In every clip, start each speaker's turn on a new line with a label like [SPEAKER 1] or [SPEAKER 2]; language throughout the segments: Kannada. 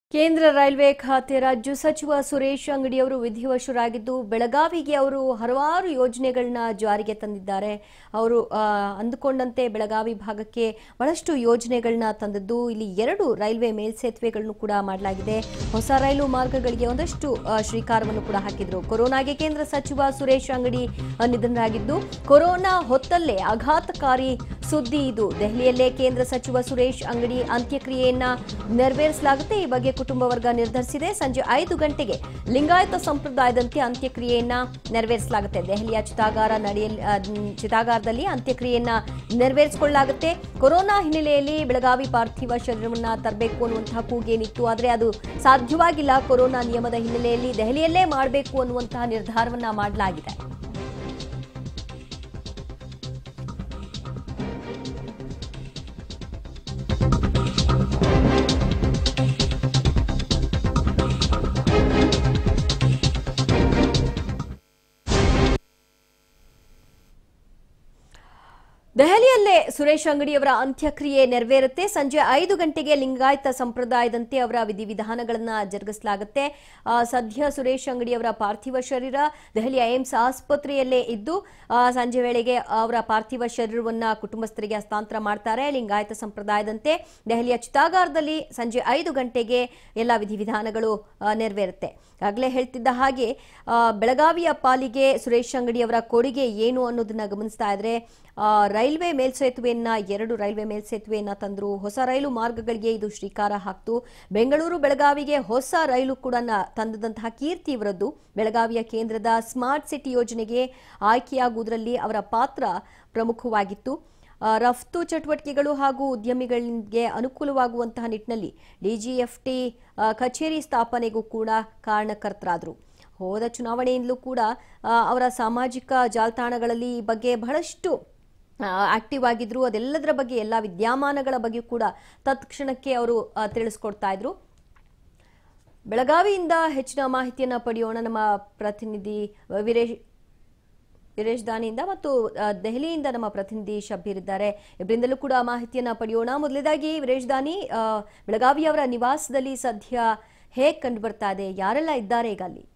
[SPEAKER 1] ಕೇಂದ್ರ ರೈಲ್ವೆ ಖಾತೆ ರಾಜ್ಯ ಸಚಿವ ಸುರೇಶ್ ಅಂಗಡಿಯವರು ವಿಧಿವಶರಾಗಿದ್ದು ಬೆಳಗಾವಿಗೆ ಅವರು ಹಲವಾರು ಯೋಜನೆಗಳನ್ನ ಜಾರಿಗೆ ತಂದಿದ್ದಾರೆ ಅವರು ಆ, ಅಂದುಕೊಂಡಂತೆ ಬೆಳಗಾವಿ ಭಾಗಕ್ಕೆ ಬಹಳಷ್ಟು ಯೋಜನೆಗಳನ್ನ ತಂದದ್ದು ಇಲ್ಲಿ ಎರಡು ರೈಲ್ವೆ ಮೇಲ್ಸೇತುವೆಗಳನ್ನು ಕೂಡ ಮಾಡಲಾಗಿದೆ ಹೊಸ ರೈಲು ಮಾರ್ಗಗಳಿಗೆ ಒಂದಷ್ಟು ಆ, ಶ್ರೀಕಾರವನ್ನು ಕೂಡ ಹಾಕಿದ್ರು ಕೊರೋನಾಗೆ ಕೇಂದ್ರ ಸಚಿವ ಸುರೇಶ್ ಅಂಗಡಿ ಆ, ನಿಧನರಾಗಿದ್ದು ಕೊರೋನಾ ಹೊತ್ತಲ್ಲೇ ಆಘಾತಕಾರಿ ಸುದ್ದಿ ಇದು ದೆಹಲಿಯಲ್ಲೇ ಕೇಂದ್ರ ಸಚಿವ ಸುರೇಶ್ ಅಂಗಡಿ ಅಂತ್ಯಕ್ರಿಯೆಯನ್ನ ನೆರವೇರಿಸಲಾಗುತ್ತೆ ಈ ಬಗ್ಗೆ ಕುಟುಂಬ ವರ್ಗ ನಿರ್ಧರಿಸಿದೆ ಸಂಜೆ ಐದು ಗಂಟೆಗೆ ಲಿಂಗಾಯತ ಸಂಪ್ರದಾಯದಂತೆ ಅಂತ್ಯಕ್ರಿಯೆಯನ್ನ ನೆರವೇರಿಸಲಾಗುತ್ತೆ ದೆಹಲಿಯ ಚಿತಾಗಾರ ನಡೆಯಲ್ಲಿ ಆ, ಮ್, ಚಿತಾಗಾರದಲ್ಲಿ ಅಂತ್ಯಕ್ರಿಯೆಯನ್ನ ನೆರವೇರಿಸಿಕೊಳ್ಳಲಾಗುತ್ತೆ ಕೊರೋನಾ ಹಿನ್ನೆಲೆಯಲ್ಲಿ ಬೆಳಗಾವಿ ಪಾರ್ಥಿವ ಶರೀರವನ್ನ ತರಬೇಕು ಅನ್ನುವಂತಹ ಕೂಗೇನಿತ್ತು ಆದರೆ ಅದು ಸಾಧ್ಯವಾಗಿಲ್ಲ ಕೊರೋನಾ ನಿಯಮದ ಹಿನ್ನೆಲೆಯಲ್ಲಿ ದೆಹಲಿಯಲ್ಲೇ ಮಾಡಬೇಕು ಅನ್ನುವಂತಹ ನಿರ್ಧಾರವನ್ನ ಮಾಡಲಾಗಿದೆ ದೆಹಲಿಯಲ್ಲೇ ಸುರೇಶ್ ಅಂಗಡಿಯವರ ಅಂತ್ಯಕ್ರಿಯೆ ನೆರವೇರುತ್ತೆ ಸಂಜೆ ಐದು ಗಂಟೆಗೆ ಲಿಂಗಾಯತ ಸಂಪ್ರದಾಯದಂತೆ ಅವರ ವಿಧಿವಿಧಾನಗಳನ್ನ ಜರುಗಿಸಲಾಗುತ್ತೆ ಆ, ಸದ್ಯ ಸುರೇಶ್ ಅಂಗಡಿಯವರ ಪಾರ್ಥಿವ ಶರೀರ ದೆಹಲಿಯ ಏಮ್ಸ್ ಆಸ್ಪತ್ರೆಯಲ್ಲೇ ಇದ್ದು ಆ, ಸಂಜೆ ವೇಳೆಗೆ ಅವರ ಪಾರ್ಥಿವ ಶರೀರವನ್ನ ಕುಟುಂಬಸ್ಥರಿಗೆ ಹಸ್ತಾಂತರ ಮಾಡ್ತಾರೆ ಲಿಂಗಾಯತ ಸಂಪ್ರದಾಯದಂತೆ ದೆಹಲಿಯ ಚಿತಾಗಾರದಲ್ಲಿ ಸಂಜೆ ಐದು ಗಂಟೆಗೆ ಎಲ್ಲ ವಿಧಿವಿಧಾನಗಳು ಆ, ನೆರವೇರುತ್ತೆ ಆಗಲೇ ಹೇಳ್ತಿದ್ದ ಹಾಗೆ ಆ, ಬೆಳಗಾವಿಯ ಪಾಲಿಗೆ ಸುರೇಶ್ ಅಂಗಡಿಯವರ ಕೊಡುಗೆ ಏನು ಅನ್ನೋದನ್ನ ಗಮನಿಸ್ತಾ ಇದ್ರೆ ಆ, ರೈಲ್ವೆ ಮೇಲ್ಸೇತುವೆಯನ್ನ ಎರಡು ರೈಲ್ವೆ ಮೇಲ್ಸೇತುವೆಯನ್ನ ತಂದ್ರು ಹೊಸ ರೈಲು ಮಾರ್ಗಗಳಿಗೆ ಇದು ಶ್ರೀಕಾರ ಹಾಕ್ತು ಬೆಂಗಳೂರು ಬೆಳಗಾವಿಗೆ ಹೊಸ ರೈಲು ಕೂಡ ನ- ತಂದದಂತಹ ಕೀರ್ತಿ ಇವರದ್ದು ಬೆಳಗಾವಿಯ ಕೇಂದ್ರದ ಸ್ಮಾರ್ಟ್ ಸಿಟಿ ಯೋಜನೆಗೆ ಆಯ್ಕೆಯಾಗುವುದರಲ್ಲಿ ಅವರ ಪಾತ್ರ ಪ್ರಮುಖವಾಗಿತ್ತು ಆ, ರಫ್ತು ಚಟುವಟಿಕೆಗಳು ಹಾಗೂ ಉದ್ಯಮಿಗಳಿಗೆ ಅನುಕೂಲವಾಗುವಂತಹ ನಿಟ್ಟಿನಲ್ಲಿ ಡಿಜಿಎಫ್ಟಿ ಆ, ಕಚೇರಿ ಸ್ಥಾಪನೆಗೂ ಕೂಡ ಕಾರಣಕರ್ತರಾದರು ಹೋದ ಚುನಾವಣೆಯಿಂದಲೂ ಕೂಡ ಆ, ಅವರ ಸಾಮಾಜಿಕ ಜಾಲತಾಣಗಳಲ್ಲಿ ಈ ಬಗ್ಗೆ ಬಹಳಷ್ಟು ಆಕ್ಟಿವ್ ಆಗಿದ್ರು ಅದೆಲ್ಲದರ ಬಗ್ಗೆ ಎಲ್ಲ ವಿದ್ಯಮಾನಗಳ ಬಗ್ಗೆ ಕೂಡ ತತ್ಕ್ಷಣಕ್ಕೆ ಅವರು ಆ, ತಿಳಿಸ್ಕೊಡ್ತಾ ಇದ್ರು ಬೆಳಗಾವಿಯಿಂದ ಹೆಚ್ಚಿನ ಮಾಹಿತಿಯನ್ನ ಪಡೆಯೋಣ ನಮ್ಮ ಪ್ರತಿನಿಧಿ ವೀರೇಶ್ ವೀರೇಶ್ ದಾನಿಯಿಂದ ಮತ್ತು ಆ, ದೆಹಲಿಯಿಂದ ನಮ್ಮ ಪ್ರತಿನಿಧಿ ಶಬ್ಬೀರ್ ಇದ್ದಾರೆ ಇಬ್ಬರಿಂದಲೂ ಕೂಡ ಮಾಹಿತಿಯನ್ನ ಪಡೆಯೋಣ ಮೊದಲನೇದಾಗಿ ವೀರೇಶ್ ದಾನಿ ಆ, ಬೆಳಗಾವಿಯವರ ನಿವಾಸದಲ್ಲಿ ಸದ್ಯ ಹೇಗ್ ಕಂಡು ಬರ್ತಾ ಇದೆ ಯಾರೆಲ್ಲ ಇದ್ದಾರೆ ಈಗ ಅಲ್ಲಿ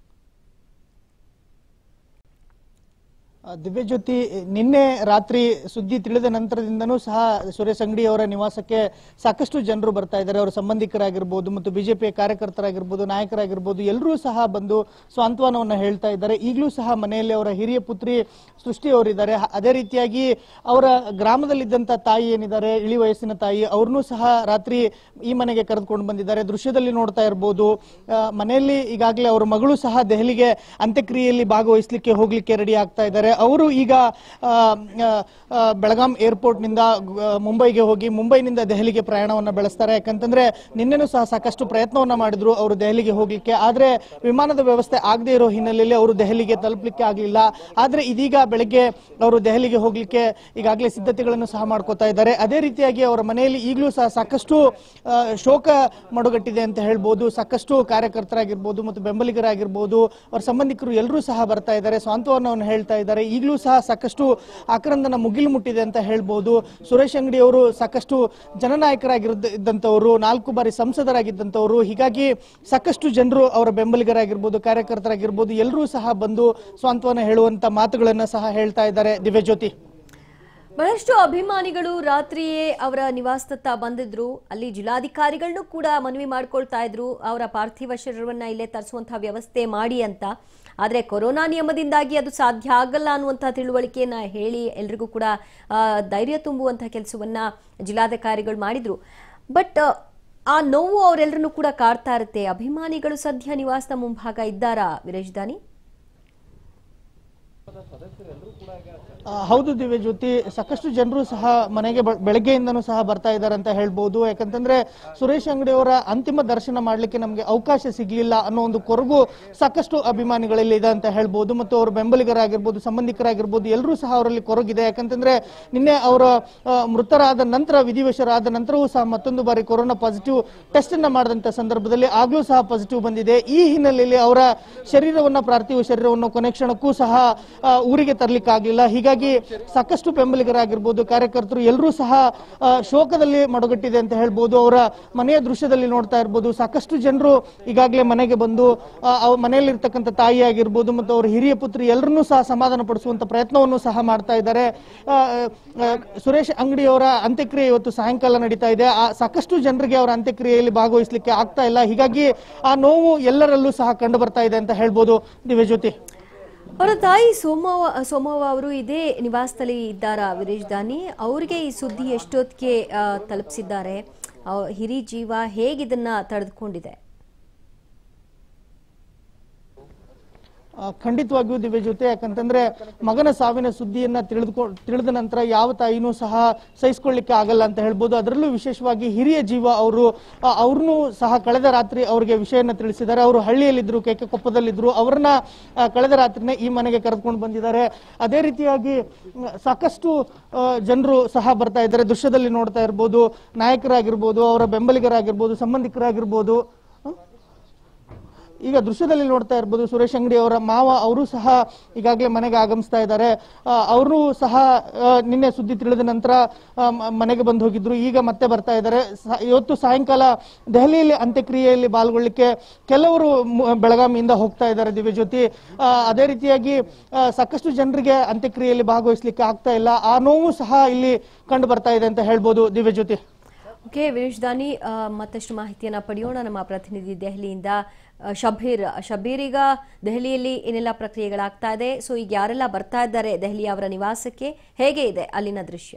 [SPEAKER 2] ಆ, ದಿವ್ಯಜ್ಯೋತಿ ನಿನ್ನೆ ರಾತ್ರಿ ಸುದ್ದಿ ತಿಳಿದ ನಂತರದಿಂದನೂ ಸಹ ಸುರೇಶ್ ಅಂಗಡಿ ಅವರ ನಿವಾಸಕ್ಕೆ ಸಾಕಷ್ಟು ಜನರು ಬರ್ತಾ ಇದ್ದಾರೆ ಅವರ ಸಂಬಂಧಿಕರಾಗಿರ್ಬೋದು ಮತ್ತು ಬಿಜೆಪಿಯ ಕಾರ್ಯಕರ್ತರಾಗಿರ್ಬೋದು ನಾಯಕರಾಗಿರ್ಬೋದು ಎಲ್ಲರೂ ಸಹ ಬಂದು ಸ್ವಾಂತವನವನ್ನ ಹೇಳ್ತಾ ಇದ್ದಾರೆ ಈಗಲೂ ಸಹ ಮನೆಯಲ್ಲಿ ಅವರ ಹಿರಿಯ ಪುತ್ರಿ ಸೃಷ್ಟಿ ಅವರಿದ್ದಾರೆ ಹ- ಅದೇ ರೀತಿಯಾಗಿ ಅವರ ಗ್ರಾಮದಲ್ಲಿದ್ದಂತ ತಾಯಿ ಏನಿದ್ದಾರೆ ಇಳಿ ವಯಸ್ಸಿನ ತಾಯಿ ಅವ್ರನ್ನೂ ಸಹ ರಾತ್ರಿ ಈ ಮನೆಗೆ ಕರೆದುಕೊಂಡು ಬಂದಿದ್ದಾರೆ ದೃಶ್ಯದಲ್ಲಿ ನೋಡ್ತಾ ಇರ್ಬೋದು ಆ, ಮನೆಯಲ್ಲಿ ಈಗಾಗಲೇ ಅವರ ಮಗಳು ಸಹ ದೆಹಲಿಗೆ ಅಂತ್ಯಕ್ರಿಯೆಯಲ್ಲಿ ಭಾಗವಹಿಸಲಿಕ್ಕೆ ಹೋಗ್ಲಿಕ್ಕೆ ರೆಡಿ ಆಗ್ತಾ ಇದ್ದಾರೆ ಅವರು ಈಗ ಆ, ಆ, ಆ, ಬೆಳಗಾಂ ಏರ್ಪೋರ್ಟ್ ನಿಂದ ಆ, ಮುಂಬೈಗೆ ಹೋಗಿ ಮುಂಬೈನಿಂದ ದೆಹಲಿಗೆ ಪ್ರಯಾಣವನ್ನ ಬೆಳೆಸ್ತಾರೆ ಯಾಕಂತಂದ್ರೆ ನಿನ್ನೆನೂ ಸಹ ಸಾಕಷ್ಟು ಪ್ರಯತ್ನವನ್ನ ಮಾಡಿದ್ರು ಅವರು ದೆಹಲಿಗೆ ಹೋಗ್ಲಿಕ್ಕೆ ಆದ್ರೆ ವಿಮಾನದ ವ್ಯವಸ್ಥೆ ಆಗದೆ ಇರೋ ಹಿನ್ನೆಲೆಯಲ್ಲಿ ಅವರು ದೆಹಲಿಗೆ ತಲುಪಲಿಕ್ಕೆ ಆಗಲಿಲ್ಲ ಆದ್ರೆ ಇದೀಗ ಬೆಳಗ್ಗೆ ಅವರು ದೆಹಲಿಗೆ ಹೋಗ್ಲಿಕ್ಕೆ ಈಗಾಗಲೇ ಸಿದ್ಧತೆಗಳನ್ನು ಸಹ ಮಾಡ್ಕೋತಾ ಇದ್ದಾರೆ ಅದೇ ರೀತಿಯಾಗಿ ಅವರ ಮನೆಯಲ್ಲಿ ಈಗಲೂ ಸಹ ಸಾಕಷ್ಟು ಆ, ಶೋಕ ಮಡುಗಟ್ಟಿದೆ ಅಂತ ಹೇಳ್ಬೋದು ಸಾಕಷ್ಟು ಕಾರ್ಯಕರ್ತರಾಗಿರ್ಬೋದು ಮತ್ತು ಬೆಂಬಲಿಗರಾಗಿರ್ಬೋದು ಅವರ ಸಂಬಂಧಿಕರು ಎಲ್ಲರೂ ಸಹ ಬರ್ತಾ ಇದ್ದಾರೆ ಸ್ವಾಂತವನವನ್ನು ಹೇಳ್ತಾ ಇದ್ದಾರೆ ಈಗಲೂ ಸಹ ಸಾಕಷ್ಟು ಆಕ್ರಂದನ ಮುಗಿಲು ಮುಟ್ಟಿದೆ ಅಂತ ಹೇಳ್ಬೋದು ಸುರೇಶ್ ಅಂಗಡಿ ಅವರು ಸಾಕಷ್ಟು ಜನನಾಯಕರಾಗಿದ್ದ ಇದ್ದಂಥವರು ನಾಲ್ಕು ಬಾರಿ ಸಂಸದರಾಗಿದ್ದಂಥವರು ಹೀಗಾಗಿ ಸಾಕಷ್ಟು ಜನರು ಅವರ ಬೆಂಬಲಿಗರಾಗಿರ್ಬೋದು ಕಾರ್ಯಕರ್ತರಾಗಿರ್ಬೋದು ಎಲ್ಲರೂ ಸಹ ಬಂದು ಸ್ವಾಂತವನ ಹೇಳುವಂತ ಮಾತುಗಳನ್ನ ಸಹ ಹೇಳ್ತಾ ಇದ್ದಾರೆ ದಿವ್ಯಜ್ಯೋತಿ
[SPEAKER 1] ಬಹಳಷ್ಟು ಅಭಿಮಾನಿಗಳು ರಾತ್ರಿಯೇ ಅವರ ನಿವಾಸದತ್ತ ಬಂದಿದ್ರು ಅಲ್ಲಿ ಜಿಲ್ಲಾಧಿಕಾರಿಗಳನ್ನು ಕೂಡ ಮನವಿ ಮಾಡ್ಕೊಳ್ತಾ ಇದ್ರು ಅವರ ಪಾರ್ಥಿವ ಶರೀರವನ್ನ ಇಲ್ಲೇ ತರಿಸುವಂತಹ ವ್ಯವಸ್ಥೆ ಮಾಡಿ ಅಂತ ಆದ್ರೆ ಕೊರೋನಾ ನಿಯಮದಿಂದಾಗಿ ಅದು ಸಾಧ್ಯ ಆಗಲ್ಲ ಅನ್ನುವಂತಹ ತಿಳುವಳಿಕೆಯನ್ನ ಹೇಳಿ ಎಲ್ರಿಗೂ ಕೂಡ ಆ, ಧೈರ್ಯ ತುಂಬುವಂತಹ ಕೆಲಸವನ್ನ ಜಿಲ್ಲಾಧಿಕಾರಿಗಳು ಮಾಡಿದ್ರು ಬಟ್ ಆ ನೋವು ಅವರೆಲ್ಲರನ್ನು ಕೂಡ ಕಾಡ್ತಾ ಇರುತ್ತೆ ಅಭಿಮಾನಿಗಳು ಸದ್ಯ ನಿವಾಸದ ಮುಂಭಾಗ ಇದ್ದಾರಾ ವೀರೇಶ್ ದಾನಿ
[SPEAKER 2] ಆ, ಹೌದು ದಿವ್ಯ ಜ್ಯೋತಿ ಸಾಕಷ್ಟು ಜನರು ಸಹ ಮನೆಗೆ ಬೆ- ಬೆಳಗ್ಗೆಯಿಂದನೂ ಸಹ ಬರ್ತಾ ಇದ್ದಾರೆ ಅಂತ ಹೇಳ್ಬೋದು ಯಾಕಂತಂದ್ರೆ ಸುರೇಶ್ ಅಂಗಡಿ ಅವರ ಅಂತಿಮ ದರ್ಶನ ಮಾಡ್ಲಿಕ್ಕೆ ನಮಗೆ ಅವಕಾಶ ಸಿಗ್ಲಿಲ್ಲ ಅನ್ನೋ ಒಂದು ಕೊರಗು ಸಾಕಷ್ಟು ಅಭಿಮಾನಿಗಳಲ್ಲಿ ಇದೆ ಅಂತ ಹೇಳ್ಬೋದು ಮತ್ತು ಅವರ ಬೆಂಬಲಿಗರಾಗಿರ್ಬೋದು ಸಂಬಂಧಿಕರಾಗಿರ್ಬೋದು ಎಲ್ಲರೂ ಸಹ ಅವರಲ್ಲಿ ಕೊರಗಿದೆ ಯಾಕಂತಂದ್ರೆ ನಿನ್ನೆ ಅವರ ಆ, ಮೃತರಾದ ನಂತರ ವಿಧಿವಶರಾದ ನಂತರವೂ ಸಹ ಮತ್ತೊಂದು ಬಾರಿ ಕೊರೋನಾ ಪಾಸಿಟಿವ್ ಟೆಸ್ಟ್ ಅನ್ನ ಮಾಡಿದಂತ ಸಂದರ್ಭದಲ್ಲಿ ಆಗ್ಲೂ ಸಹ ಪಾಸಿಟಿವ್ ಬಂದಿದೆ ಈ ಹಿನ್ನೆಲೆಯಲ್ಲಿ ಅವರ ಶರೀರವನ್ನ ಪಾರ್ಥಿವ ಶರೀರವನ್ನು ಕೊನೆ ಕ್ಷಣಕ್ಕೂ ಸಹ ಆ, ಊರಿಗೆ ತರಲಿಕ್ಕಾಗಲಿಲ್ಲ ಹೀಗಾಗಿ ಹೀಗಾಗಿ ಸಾಕಷ್ಟು ಬೆಂಬಲಿಗರಾಗಿರ್ಬೋದು ಕಾರ್ಯಕರ್ತರು ಎಲ್ಲರೂ ಸಹ ಆ, ಶೋಕದಲ್ಲಿ ಮಡುಗಟ್ಟಿದೆ ಅಂತ ಹೇಳ್ಬೋದು ಅವರ ಮನೆಯ ದೃಶ್ಯದಲ್ಲಿ ನೋಡ್ತಾ ಇರ್ಬೋದು ಸಾಕಷ್ಟು ಜನರು ಈಗಾಗಲೇ ಮನೆಗೆ ಬಂದು ಆ, ಅವ್ರ ಮನೆಯಲ್ಲಿರ್ತಕ್ಕಂಥ ತಾಯಿ ಆಗಿರ್ಬೋದು ಮತ್ತು ಅವರ ಹಿರಿಯ ಪುತ್ರಿ ಎಲ್ಲರನ್ನೂ ಸಹ ಸಮಾಧಾನ ಪಡಿಸುವಂತ ಪ್ರಯತ್ನವನ್ನು ಸಹ ಮಾಡ್ತಾ ಇದ್ದಾರೆ ಆ, ಆ, ಸುರೇಶ್ ಅಂಗಡಿಯವರ ಅಂತ್ಯಕ್ರಿಯೆ ಇವತ್ತು ಸಾಯಂಕಾಲ ನಡೀತಾ ಇದೆ ಆ ಸಾಕಷ್ಟು ಜನರಿಗೆ ಅವರ ಅಂತ್ಯಕ್ರಿಯೆಯಲ್ಲಿ ಭಾಗವಹಿಸಲಿಕ್ಕೆ ಆಗ್ತಾ ಇಲ್ಲ ಹೀಗಾಗಿ ಆ ನೋವು ಎಲ್ಲರಲ್ಲೂ ಸಹ ಕಂಡು ಬರ್ತಾ ಇದೆ ಅಂತ ಹೇಳ್ಬೋದು ದಿವ್ಯಜ್ಯೋತಿ
[SPEAKER 1] ಅವರ ತಾಯಿ ಸೋಮವ ಸೋಮವ್ವ ಅವರು ಇದೇ ನಿವಾಸದಲ್ಲಿ ಇದ್ದಾರಾ ವೀರೇಶ್ ದಾನಿ ಅವರಿಗೆ ಈ ಸುದ್ದಿ ಎಷ್ಟೊತ್ತಿಗೆ ಆ, ತಲುಪಿಸಿದ್ದಾರೆ ಅವ್- ಹಿರಿ ಜೀವ ಹೇಗಿದನ್ನ ತಡೆದುಕೊಂಡಿದೆ
[SPEAKER 2] ಆ, ಖಂಡಿತವಾಗಿಯೂ ದಿವ್ಯ ಜೊತೆ ಯಾಕಂತಂದ್ರೆ ಮಗನ ಸಾವಿನ ಸುದ್ದಿಯನ್ನ ತಿಳಿದುಕೊ ತಿಳಿದ ನಂತರ ಯಾವ ತಾಯಿನೂ ಸಹ ಸಹಿಸ್ಕೊಳ್ಳಿಕ್ಕೆ ಆಗಲ್ಲ ಅಂತ ಹೇಳ್ಬೋದು ಅದರಲ್ಲೂ ವಿಶೇಷವಾಗಿ ಹಿರಿಯ ಜೀವ ಅವರು ಅವ್ರನ್ನೂ ಸಹ ಕಳೆದ ರಾತ್ರಿ ಅವರಿಗೆ ವಿಷಯನ ತಿಳಿಸಿದ್ದಾರೆ ಅವರು ಹಳ್ಳಿಯಲ್ಲಿದ್ರು ಕೆಕೆ ಕೊಪ್ಪದಲ್ಲಿದ್ರು ಅವ್ರನ್ನ ಆ, ಕಳೆದ ರಾತ್ರಿನೇ ಈ ಮನೆಗೆ ಕರೆದುಕೊಂಡು ಬಂದಿದ್ದಾರೆ ಅದೇ ರೀತಿಯಾಗಿ ಮ್, ಸಾಕಷ್ಟು ಜನರು ಸಹ ಬರ್ತಾ ಇದ್ದಾರೆ ದೃಶ್ಯದಲ್ಲಿ ನೋಡ್ತಾ ಇರ್ಬೋದು ನಾಯಕರಾಗಿರ್ಬೋದು ಅವರ ಬೆಂಬಲಿಗರಾಗಿರ್ಬೋದು ಸಂಬಂಧಿಕರಾಗಿರ್ಬೋದು ಹ? ಈಗ ದೃಶ್ಯದಲ್ಲಿ ನೋಡ್ತಾ ಇರ್ಬೋದು ಸುರೇಶ್ ಅಂಗಡಿ ಅವರ ಮಾವ ಅವರು ಸಹ ಈಗಾಗಲೇ ಮನೆಗೆ ಆಗಮಿಸ್ತಾ ಇದ್ದಾರೆ ಅವರು ಸಹ ಆ, ನಿನ್ನೆ ಸುದ್ದಿ ತಿಳಿದ ನಂತರ ಆ, ಮ- ಮನೆಗೆ ಬಂದು ಹೋಗಿದ್ರು ಈಗ ಮತ್ತೆ ಬರ್ತಾ ಇದ್ದಾರೆ ಸ- ಇವತ್ತು ಸಾಯಂಕಾಲ ದೆಹಲಿಯಲ್ಲಿ ಅಂತ್ಯಕ್ರಿಯೆಯಲ್ಲಿ ಪಾಲ್ಗೊಳ್ಳಿಕ್ಕೆ ಕೆಲವರು ಮು- ಬೆಳಗಾವಿಯಿಂದ ಹೋಗ್ತಾ ಇದ್ದಾರೆ ದಿವ್ಯಜ್ಯೋತಿ ಆ, ಅದೇ ರೀತಿಯಾಗಿ ಆ, ಸಾಕಷ್ಟು ಜನರಿಗೆ ಅಂತ್ಯಕ್ರಿಯೆಯಲ್ಲಿ ಭಾಗವಹಿಸಲಿಕ್ಕೆ ಆಗ್ತಾ ಇಲ್ಲ ಆ ನೋವು ಸಹ ಇಲ್ಲಿ ಕಂಡು ಬರ್ತಾ ಇದೆ ಅಂತ ಹೇಳ್ಬೋದು ದಿವ್ಯಜ್ಯೋತಿ
[SPEAKER 1] ಓಕೆ ವೀರೇಶ್ ದಾನಿ ಆ, ಮತ್ತಷ್ಟು ಮಾಹಿತಿಯನ್ನ ಪಡೆಯೋಣ ನಮ್ಮ ಪ್ರತಿನಿಧಿ ದೆಹಲಿಯಿಂದ ಆ, ಶಬೀರ್ ಶಬೀರ್ ಈಗ ದೆಹಲಿಯಲ್ಲಿ ಏನೆಲ್ಲ ಪ್ರಕ್ರಿಯೆಗಳಾಗ್ತಾ ಇದೆ ಸೊ ಈಗ ಯಾರೆಲ್ಲ ಬರ್ತಾ ಇದ್ದಾರೆ ದೆಹಲಿ ಅವರ ನಿವಾಸಕ್ಕೆ ಹೇಗೆ ಇದೆ ಅಲ್ಲಿನ ದೃಶ್ಯ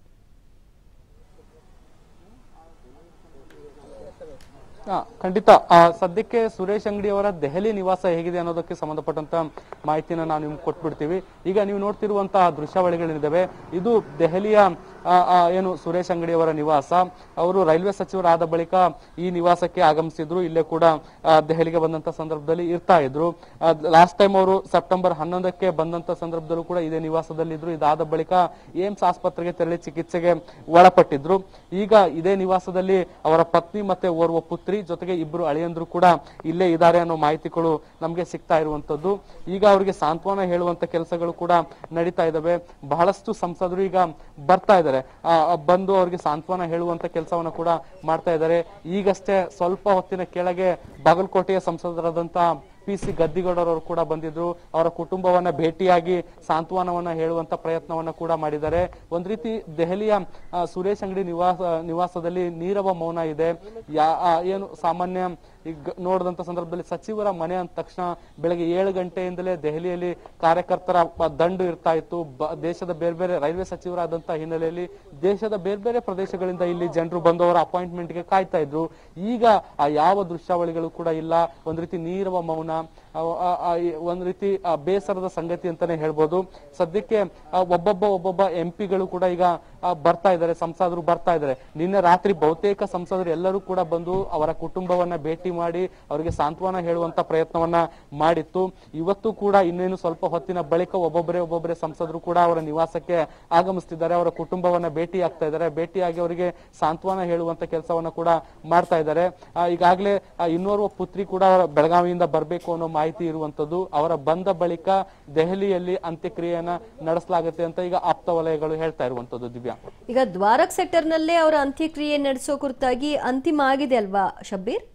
[SPEAKER 3] ಹಾ, ಖಂಡಿತ ಆ, ಸದ್ಯಕ್ಕೆ ಸುರೇಶ್ ಅಂಗಡಿ ಅವರ ದೆಹಲಿ ನಿವಾಸ ಹೇಗಿದೆ ಅನ್ನೋದಕ್ಕೆ ಸಂಬಂಧಪಟ್ಟಂತ ಮಾಹಿತಿನ ನಾವು ನಿಮ್ಗೆ ಕೊಟ್ಬಿಡ್ತೀವಿ ಈಗ ನೀವು ನೋಡ್ತಿರುವಂತಹ ದೃಶ್ಯಾವಳಿಗಳಿದ್ದಾವೆ ಇದು ದೆಹಲಿಯ ಆ, ಆ, ಏನು ಸುರೇಶ್ ಅಂಗಡಿ ಅವರ ನಿವಾಸ ಅವರು ರೈಲ್ವೆ ಸಚಿವರಾದ ಬಳಿಕ ಈ ನಿವಾಸಕ್ಕೆ ಆಗಮಿಸಿದ್ರು ಇಲ್ಲೇ ಕೂಡ ಆ, ದೆಹಲಿಗೆ ಬಂದಂತ ಸಂದರ್ಭದಲ್ಲಿ ಇರ್ತಾ ಇದ್ರು ಲಾಸ್ಟ್ ಟೈಮ್ ಅವರು ಸೆಪ್ಟೆಂಬರ್ ಹನ್ನೊಂದಕ್ಕೆ ಬಂದಂತ ಸಂದರ್ಭದಲ್ಲೂ ಕೂಡ ಇದೇ ನಿವಾಸದಲ್ಲಿ ಇದ್ರು ಇದಾದ ಬಳಿಕ ಏಮ್ಸ್ ಆಸ್ಪತ್ರೆಗೆ ತೆರಳಿ ಚಿಕಿತ್ಸೆಗೆ ಒಳಪಟ್ಟಿದ್ರು ಈಗ ಇದೇ ನಿವಾಸದಲ್ಲಿ ಅವರ ಪತ್ನಿ ಮತ್ತೆ ಓರ್ವ ಪುತ್ರಿ ಜೊತೆಗೆ ಇಬ್ಬರು ಅಳಿಯಂದ್ರು ಕೂಡ ಇಲ್ಲೇ ಇದ್ದಾರೆ ಅನ್ನೋ ಮಾಹಿತಿಗಳು ನಮ್ಗೆ ಸಿಗ್ತಾ ಇರುವಂತದ್ದು ಈಗ ಅವರಿಗೆ ಸಾಂತ್ವನ ಹೇಳುವಂತ ಕೆಲಸಗಳು ಕೂಡ ನಡೀತಾ ಇದಾವೆ ಬಹಳಷ್ಟು ಸಂಸದರು ಈಗ ಬರ್ತಾ ಇದ್ದಾರೆ ಆ, ಆ, ಬಂದು ಅವ್ರಿಗೆ ಸಾಂತ್ವನ ಹೇಳುವಂತ ಕೆಲಸವನ್ನ ಕೂಡ ಮಾಡ್ತಾ ಇದ್ದಾರೆ ಈಗಷ್ಟೇ ಸ್ವಲ್ಪ ಹೊತ್ತಿನ ಕೆಳಗೆ ಬಾಗಲಕೋಟೆಯ ಸಂಸದರಾದಂತ ಪಿ ಸಿ ಗದ್ದಿಗೌಡರವರು ಕೂಡ ಬಂದಿದ್ರು ಅವರ ಕುಟುಂಬವನ್ನ ಭೇಟಿಯಾಗಿ ಸಾಂತ್ವನವನ್ನ ಹೇಳುವಂತ ಪ್ರಯತ್ನವನ್ನ ಕೂಡ ಮಾಡಿದ್ದಾರೆ ಒಂದ್ ರೀತಿ ದೆಹಲಿಯ ಆ, ಸುರೇಶ್ ಅಂಗಡಿ ನಿವಾಸ ನಿವಾಸದಲ್ಲಿ ನೀರವ ಮೌನ ಇದೆ ಯಾ ಆ, ಏನು ಸಾಮಾನ್ಯ ಈಗ ನೋಡಿದಂತ ಸಂದರ್ಭದಲ್ಲಿ ಸಚಿವರ ಮನೆ ಅಂದ ತಕ್ಷಣ ಬೆಳಗ್ಗೆ ಏಳು ಗಂಟೆಯಿಂದಲೇ ದೆಹಲಿಯಲ್ಲಿ ಕಾರ್ಯಕರ್ತರ ಪ- ದಂಡು ಇರ್ತಾ ಇತ್ತು ಬ- ದೇಶದ ಬೇರೆ ಬೇರೆ ರೈಲ್ವೆ ಸಚಿವರಾದಂತ ಹಿನ್ನೆಲೆಯಲ್ಲಿ ದೇಶದ ಬೇರೆ ಬೇರೆ ಪ್ರದೇಶಗಳಿಂದ ಇಲ್ಲಿ ಜನರು ಬಂದು ಅವರ ಅಪಾಯಿಂಟ್ಮೆಂಟ್ ಗೆ ಕಾಯ್ತಾ ಇದ್ರು ಈಗ ಆ ಯಾವ ದೃಶ್ಯಾವಳಿಗಳು ಕೂಡ ಇಲ್ಲ ಒಂದ್ ರೀತಿ ನೀರವ ಮೌನ ಆ, ಆ, ಆ, ಈ ಒಂದ್ ರೀತಿ ಆ, ಬೇಸರದ ಸಂಗತಿ ಅಂತಾನೆ ಹೇಳ್ಬೋದು ಸದ್ಯಕ್ಕೆ ಆ, ಒಬ್ಬೊಬ್ಬ ಒಬ್ಬೊಬ್ಬ ಎಂ ಪಿಗಳು ಕೂಡ ಈಗ ಆ, ಬರ್ತಾ ಇದ್ದಾರೆ ಸಂಸದರು ಬರ್ತಾ ಇದ್ದಾರೆ ನಿನ್ನೆ ರಾತ್ರಿ ಬಹುತೇಕ ಸಂಸದರು ಎಲ್ಲರೂ ಕೂಡ ಬಂದು ಅವರ ಕುಟುಂಬವನ್ನ ಭೇಟಿ ಮಾಡಿ ಅವರಿಗೆ ಸಾಂತ್ವನ ಹೇಳುವಂತ ಪ್ರಯತ್ನವನ್ನ ಮಾಡಿತ್ತು ಇವತ್ತು ಕೂಡ ಇನ್ನೇನು ಸ್ವಲ್ಪ ಹೊತ್ತಿನ ಬಳಿಕ ಒಬ್ಬೊಬ್ಬರೇ ಒಬ್ಬೊಬ್ಬರೇ ಸಂಸದರು ಕೂಡ ಅವರ ನಿವಾಸಕ್ಕೆ ಆಗಮಿಸ್ತಿದ್ದಾರೆ ಅವರ ಕುಟುಂಬವನ್ನ ಭೇಟಿ ಆಗ್ತಾ ಇದ್ದಾರೆ ಭೇಟಿಯಾಗಿ ಅವರಿಗೆ ಸಾಂತ್ವನ ಹೇಳುವಂತ ಕೆಲಸವನ್ನ ಕೂಡ ಮಾಡ್ತಾ ಇದ್ದಾರೆ ಆ, ಈಗಾಗಲೇ ಆ, ಇನ್ನೋರ್ವ ಪುತ್ರಿ ಕೂಡ ಅವರ ಬೆಳಗಾವಿಯಿಂದ ಬರಬೇಕು ಅನ್ನೋ ಮಾಹಿತಿ ಇರುವಂತದ್ದು ಅವರ ಬಂದ ಬಳಿಕ ದೆಹಲಿಯಲ್ಲಿ ಅಂತ್ಯಕ್ರಿಯೆಯನ್ನ ನಡೆಸಲಾಗುತ್ತೆ ಅಂತ ಈಗ ಆಪ್ತ ವಲಯಗಳು ಹೇಳ್ತಾ ಇರುವಂತದ್ದು ದಿವ್ಯಾ
[SPEAKER 1] ಈಗ ದ್ವಾರಕ್ ಸೆಕ್ಟರ್ನಲ್ಲೇ ಅವರ ಅಂತ್ಯಕ್ರಿಯೆ ನಡೆಸೋ ಕುರಿತಾಗಿ ಅಂತಿಮ ಆಗಿದೆ ಅಲ್ವಾ ಶಬ್ಬೀರ್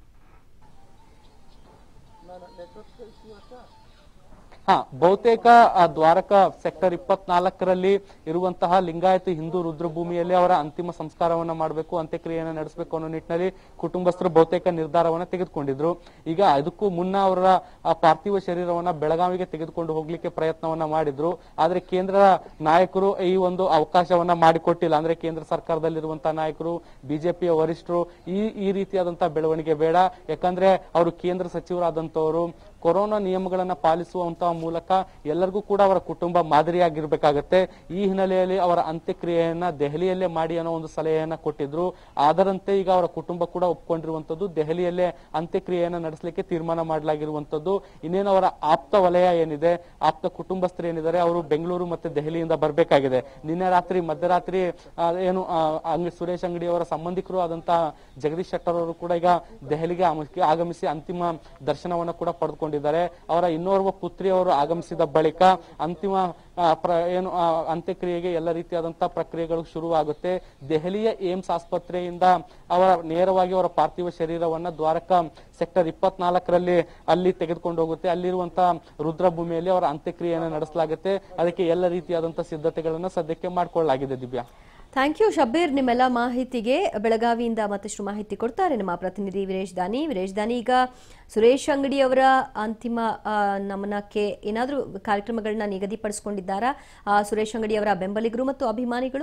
[SPEAKER 3] ಹಾ ಬಹುತೇಕ ಆ ದ್ವಾರಕ ಸೆಕ್ಟರ್ ಇಪ್ಪತ್ನಾಲ್ಕರಲ್ಲಿ ಇರುವಂತಹ ಲಿಂಗಾಯತ ಹಿಂದೂ ರುದ್ರಭೂಮಿಯಲ್ಲಿ ಅವರ ಅಂತಿಮ ಸಂಸ್ಕಾರವನ್ನ ಮಾಡಬೇಕು ಅಂತ್ಯಕ್ರಿಯೆಯನ್ನ ನಡೆಸಬೇಕು ಅನ್ನೋ ನಿಟ್ಟಿನಲ್ಲಿ ಕುಟುಂಬಸ್ಥರು ಬಹುತೇಕ ನಿರ್ಧಾರವನ್ನ ತೆಗೆದುಕೊಂಡಿದ್ರು ಈಗ ಅದಕ್ಕೂ ಮುನ್ನ ಅವರ ಆ ಪಾರ್ಥಿವ ಶರೀರವನ್ನ ಬೆಳಗಾವಿಗೆ ತೆಗೆದುಕೊಂಡು ಹೋಗ್ಲಿಕ್ಕೆ ಪ್ರಯತ್ನವನ್ನ ಮಾಡಿದ್ರು ಆದ್ರೆ ಕೇಂದ್ರ ನಾಯಕರು ಈ ಒಂದು ಅವಕಾಶವನ್ನ ಮಾಡಿಕೊಟ್ಟಿಲ್ಲ ಅಂದ್ರೆ ಕೇಂದ್ರ ಸರ್ಕಾರದಲ್ಲಿರುವಂತಹ ನಾಯಕರು ಬಿಜೆಪಿಯ ವರಿಷ್ಠರು ಈ ಈ ರೀತಿಯಾದಂತಹ ಬೆಳವಣಿಗೆ ಬೇಡ ಯಾಕಂದ್ರೆ ಅವರು ಕೇಂದ್ರ ಸಚಿವರಾದಂತವರು ಕೊರೋನಾ ನಿಯಮಗಳನ್ನ ಪಾಲಿಸುವಂತಹ ಮೂಲಕ ಎಲ್ಲರಿಗೂ ಕೂಡ ಅವರ ಕುಟುಂಬ ಮಾದರಿಯಾಗಿರ್ಬೇಕಾಗತ್ತೆ ಈ ಹಿನ್ನೆಲೆಯಲ್ಲಿ ಅವರ ಅಂತ್ಯಕ್ರಿಯೆಯನ್ನ ದೆಹಲಿಯಲ್ಲೇ ಮಾಡಿ ಅನ್ನೋ ಒಂದು ಸಲಹೆಯನ್ನ ಕೊಟ್ಟಿದ್ರು ಅದರಂತೆ ಈಗ ಅವರ ಕುಟುಂಬ ಕೂಡ ಒಪ್ಕೊಂಡಿರುವಂತದ್ದು ದೆಹಲಿಯಲ್ಲೇ ಅಂತ್ಯಕ್ರಿಯೆಯನ್ನ ನಡೆಸಲಿಕ್ಕೆ ತೀರ್ಮಾನ ಮಾಡಲಾಗಿರುವಂತದ್ದು ಇನ್ನೇನು ಅವರ ಆಪ್ತ ವಲಯ ಏನಿದೆ ಆಪ್ತ ಕುಟುಂಬಸ್ಥರು ಏನಿದ್ದಾರೆ ಅವರು ಬೆಂಗಳೂರು ಮತ್ತೆ ದೆಹಲಿಯಿಂದ ಬರಬೇಕಾಗಿದೆ ನಿನ್ನೆ ರಾತ್ರಿ ಮಧ್ಯರಾತ್ರಿ ಆ, ಏನು ಆ, ಅಂಗ ಸುರೇಶ್ ಅಂಗಡಿ ಅವರ ಸಂಬಂಧಿಕರು ಆದಂತಹ ಜಗದೀಶ್ ಶೆಟ್ಟರ್ ಅವರು ಕೂಡ ಈಗ ದೆಹಲಿಗೆ ಆಗಮಿಸಿ- ಆಗಮಿಸಿ ಅಂತಿಮ ದರ್ಶನವನ್ನ ಕೂಡ ಪಡೆದುಕೊಂಡಿದ್ದಾರೆ ತೆಗೆದುಕೊಂಡಿದ್ದಾರೆ ಅವರ ಇನ್ನೋರ್ವ ಪುತ್ರಿಯವರು ಆಗಮಿಸಿದ ಬಳಿಕ ಅಂತಿಮ ಆ, ಪ್ರ ಏನು ಆ, ಅಂತ್ಯಕ್ರಿಯೆಗೆ ಎಲ್ಲ ರೀತಿಯಾದಂತಹ ಪ್ರಕ್ರಿಯೆಗಳು ಶುರುವಾಗುತ್ತೆ ದೆಹಲಿಯ ಏಮ್ಸ್ ಆಸ್ಪತ್ರೆಯಿಂದ ಅವರ ನೇರವಾಗಿ ಅವರ ಪಾರ್ಥಿವ ಶರೀರವನ್ನ ದ್ವಾರಕಾ ಸೆಕ್ಟರ್ ಇಪ್ಪತ್ನಾಲ್ಕರಲ್ಲಿ ಅಲ್ಲಿ ತೆಗೆದುಕೊಂಡು ಹೋಗುತ್ತೆ ಅಲ್ಲಿರುವಂತಹ ರುದ್ರಭೂಮಿಯಲ್ಲಿ ಅವರ ಅಂತ್ಯಕ್ರಿಯೆಯನ್ನು ನಡೆಸಲಾಗುತ್ತೆ ಅದಕ್ಕೆ ಎಲ್ಲ ರೀತಿಯಾದಂತಹ ಸಿದ್ಧತೆಗಳನ್ನ ಸದ್ಯಕ್ಕೆ ಮಾಡಿಕೊಳ್ಳಲಾಗಿದೆ ದಿವ್ಯಾ
[SPEAKER 1] ಥ್ಯಾಂಕ್ ಯು ಶಬ್ಬೀರ್ ನಿಮ್ಮೆಲ್ಲ ಮಾಹಿತಿಗೆ ಬೆಳಗಾವಿಯಿಂದ ಮತ್ತಷ್ಟು ಮಾಹಿತಿ ಕೊಡ್ತಾರೆ ನಮ್ಮ ಪ್ರತಿನಿಧಿ ವೀರೇಶ್ ದಾನಿ ವೀರೇಶ್ ದಾನಿ ಈಗ ಸುರೇಶ್ ಅಂಗಡಿ ಅವರ ಅಂತಿಮ ಆ, ನಮನಕ್ಕೆ ಏನಾದರೂ ಕಾರ್ಯಕ್ರಮಗಳನ್ನ ನಿಗದಿಪಡಿಸಿಕೊಂಡಿದ್ದಾರಾ ಆ, ಸುರೇಶ್ ಅಂಗಡಿ ಅವರ ಬೆಂಬಲಿಗರು ಮತ್ತು ಅಭಿಮಾನಿಗಳು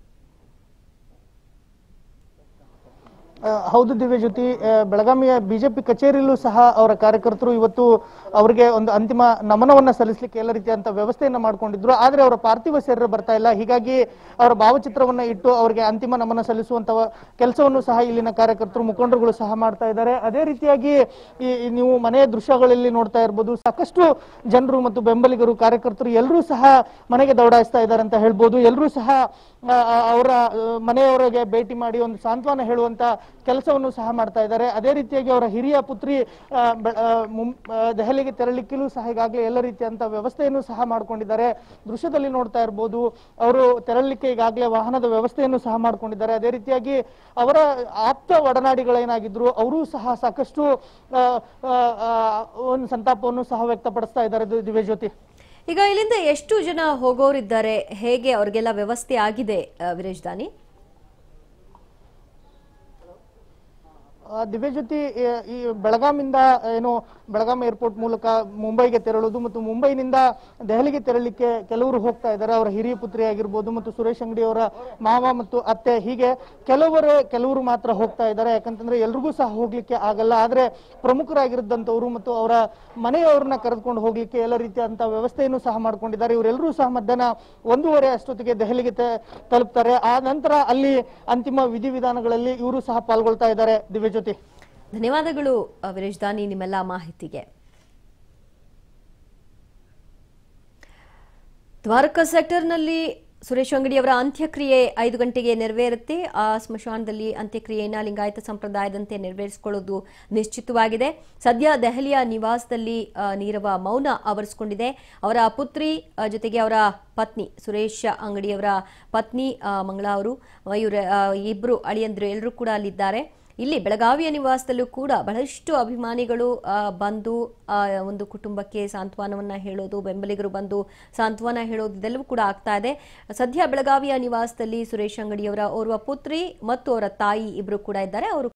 [SPEAKER 2] ಆ, ಹೌದು ದಿವ್ಯ ಜ್ಯೋತಿ ಆ, ಬೆಳಗಾವಿಯ ಬಿಜೆಪಿ ಕಚೇರಿಯಲ್ಲೂ ಸಹ ಅವರ ಕಾರ್ಯಕರ್ತರು ಇವತ್ತು ಅವರಿಗೆ ಒಂದು ಅಂತಿಮ ನಮನವನ್ನ ಸಲ್ಲಿಸಲಿಕ್ಕೆ ಎಲ್ಲ ರೀತಿಯಂತ ವ್ಯವಸ್ಥೆಯನ್ನ ಮಾಡ್ಕೊಂಡಿದ್ರು ಆದ್ರೆ ಅವರ ಪಾರ್ಥಿವ ಶರೀರ ಬರ್ತಾ ಇಲ್ಲ ಹೀಗಾಗಿ ಅವರ ಭಾವಚಿತ್ರವನ್ನ ಇಟ್ಟು ಅವರಿಗೆ ಅಂತಿಮ ನಮನ ಸಲ್ಲಿಸುವಂತ ಕೆಲಸವನ್ನು ಸಹ ಇಲ್ಲಿನ ಕಾರ್ಯಕರ್ತರು ಮುಖಂಡರುಗಳು ಸಹ ಮಾಡ್ತಾ ಇದ್ದಾರೆ ಅದೇ ರೀತಿಯಾಗಿ ಈ ಈ ನೀವು ಮನೆಯ ದೃಶ್ಯಗಳಲ್ಲಿ ನೋಡ್ತಾ ಇರ್ಬೋದು ಸಾಕಷ್ಟು ಜನರು ಮತ್ತು ಬೆಂಬಲಿಗರು ಕಾರ್ಯಕರ್ತರು ಎಲ್ಲರೂ ಸಹ ಮನೆಗೆ ದೌಡಾಯಿಸ್ತಾ ಇದ್ದಾರೆ ಅಂತ ಹೇಳ್ಬೋದು ಎಲ್ಲರೂ ಸಹ ಆ, ಆ, ಅವರ ಆ, ಮನೆಯವರಿಗೆ ಭೇಟಿ ಮಾಡಿ ಒಂದು ಸಾಂತ್ವನ ಹೇಳುವಂತ ಕೆಲಸವನ್ನು ಸಹ ಮಾಡ್ತಾ ಇದ್ದಾರೆ ಅದೇ ರೀತಿಯಾಗಿ ಅವರ ಹಿರಿಯ ಪುತ್ರಿ ಆ, ಬೆ- ಆ, ಮುಂ- ಆ, ದೆಹಲಿಗೆ ತೆರಳಿಕ್ಕಲೂ ಸಹ ಈಗಾಗಲೇ ಎಲ್ಲ ರೀತಿಯಂತ ವ್ಯವಸ್ಥೆಯನ್ನು ಸಹ ಮಾಡ್ಕೊಂಡಿದ್ದಾರೆ ದೃಶ್ಯದಲ್ಲಿ ನೋಡ್ತಾ ಇರ್ಬೋದು ಅವರು ತೆರಳಲಿಕ್ಕೆ ಈಗಾಗಲೇ ವಾಹನದ ವ್ಯವಸ್ಥೆಯನ್ನು ಸಹ ಮಾಡ್ಕೊಂಡಿದ್ದಾರೆ ಅದೇ ರೀತಿಯಾಗಿ ಅವರ ಆಪ್ತ ಒಡನಾಡಿಗಳೇನಾಗಿದ್ರು ಅವರೂ ಸಹ ಸಾಕಷ್ಟು ಆ, ಆ, ಆ, ಒಂದು ಸಂತಾಪವನ್ನು ಸಹ ವ್ಯಕ್ತಪಡಿಸ್ತಾ ಇದ್ದಾರೆ ದಿ- ದಿವ್ಯಜ್ಯೋತಿ
[SPEAKER 1] ಈಗ ಇಲ್ಲಿಂದ ಎಷ್ಟು ಜನ ಹೋಗೋರಿದ್ದಾರೆ ಹೇಗೆ ಅವ್ರಿಗೆಲ್ಲ ವ್ಯವಸ್ಥೆ ಆಗಿದೆ ಆ, ವೀರೇಶ್ ದಾನಿ
[SPEAKER 2] ಆ, ದಿವ್ಯಜ್ಯೋತಿ ಈ- ಈ ಬೆಳಗಾಮಿಂದ ಏನು ಬೆಳಗಾಂ ಏರ್ಪೋರ್ಟ್ ಮೂಲಕ ಮುಂಬೈಗೆ ತೆರಳುವುದು ಮತ್ತು ಮುಂಬೈನಿಂದ ದೆಹಲಿಗೆ ತೆರಳಲಿಕ್ಕೆ ಕೆಲವರು ಹೋಗ್ತಾ ಇದ್ದಾರೆ ಅವರ ಹಿರಿಯ ಪುತ್ರಿ ಆಗಿರ್ಬೋದು ಮತ್ತು ಸುರೇಶ್ ಅಂಗಡಿ ಅವರ ಮಾವ ಮತ್ತು ಅತ್ತೆ ಹೀಗೆ ಕೆಲವರು ಕೆಲವರು ಮಾತ್ರ ಹೋಗ್ತಾ ಇದ್ದಾರೆ ಯಾಕಂತಂದ್ರೆ ಎಲ್ರಿಗೂ ಸಹ ಹೋಗ್ಲಿಕ್ಕೆ ಆಗಲ್ಲ ಆದ್ರೆ ಪ್ರಮುಖರಾಗಿದ್ದಂಥವ್ರು ಮತ್ತು ಅವರ ಮನೆಯವ್ರನ್ನ ಕರೆದುಕೊಂಡು ಹೋಗ್ಲಿಕ್ಕೆ ಎಲ್ಲ ರೀತಿಯಾದಂತಹ ವ್ಯವಸ್ಥೆಯನ್ನು ಸಹ ಮಾಡ್ಕೊಂಡಿದ್ದಾರೆ ಇವರೆಲ್ಲರೂ ಸಹ ಮಧ್ಯಾಹ್ನ ಒಂದೂವರೆ ಅಷ್ಟೊತ್ತಿಗೆ ದೆಹಲಿಗೆ ತೆ- ತಲುಪ್ತಾರೆ ಆ ನಂತರ ಅಲ್ಲಿ ಅಂತಿಮ ವಿಧಿವಿಧಾನಗಳಲ್ಲಿ ಇವರು ಸಹ ಪಾಲ್ಗೊಳ್ತಾ ಇದ್ದಾರೆ ದಿವ್ಯಜ್ಯೋತಿ
[SPEAKER 1] ಧನ್ಯವಾದಗಳು ಆ, ವೀರೇಶ್ ದಾನಿ ನಿಮ್ಮೆಲ್ಲ ಮಾಹಿತಿಗೆ ದ್ವಾರಕಾ ಸೆಕ್ಟರ್ನಲ್ಲಿ ಸುರೇಶ್ ಅಂಗಡಿ ಅವರ ಅಂತ್ಯಕ್ರಿಯೆ ಐದು ಗಂಟೆಗೆ ನೆರವೇರುತ್ತೆ ಆ ಸ್ಮಶಾನದಲ್ಲಿ ಅಂತ್ಯಕ್ರಿಯೆಯನ್ನ ಲಿಂಗಾಯತ ಸಂಪ್ರದಾಯದಂತೆ ನೆರವೇರಿಸಿಕೊಳ್ಳೋದು ನಿಶ್ಚಿತವಾಗಿದೆ ಸದ್ಯ ದೆಹಲಿಯ ನಿವಾಸದಲ್ಲಿ ಆ, ನೀರವ ಮೌನ ಆವರಿಸಿಕೊಂಡಿದೆ ಅವರ ಪುತ್ರಿ ಆ, ಜೊತೆಗೆ ಅವರ ಪತ್ನಿ ಸುರೇಶ್ ಅಂಗಡಿಯವರ ಪತ್ನಿ ಆ, ಮಂಗಳಾ ಅವರು ಇವರ ಇಬ್ಬರು ಅಳಿಯಂದ್ರು ಎಲ್ಲರೂ ಕೂಡ ಅಲ್ಲಿದ್ದಾರೆ ಇಲ್ಲಿ ಬೆಳಗಾವಿಯ ನಿವಾಸದಲ್ಲೂ ಕೂಡ ಬಹಳಷ್ಟು ಅಭಿಮಾನಿಗಳು ಆ, ಬಂದು ಆ, ಒಂದು ಕುಟುಂಬಕ್ಕೆ ಸಾಂತ್ವನವನ್ನ ಹೇಳೋದು ಬೆಂಬಲಿಗರು ಬಂದು ಸಾಂತ್ವನ ಹೇಳೋದು ಇದೆಲ್ಲವೂ ಕೂಡ ಆಗ್ತಾ ಇದೆ ಸದ್ಯ ಬೆಳಗಾವಿಯ ನಿವಾಸದಲ್ಲಿ ಸುರೇಶ್ ಅಂಗಡಿಯವರ ಓರ್ವ ಪುತ್ರಿ ಮತ್ತು ಅವರ ತಾಯಿ ಇಬ್ಬರು ಕೂಡ ಇದ್ದಾರೆ ಅವರು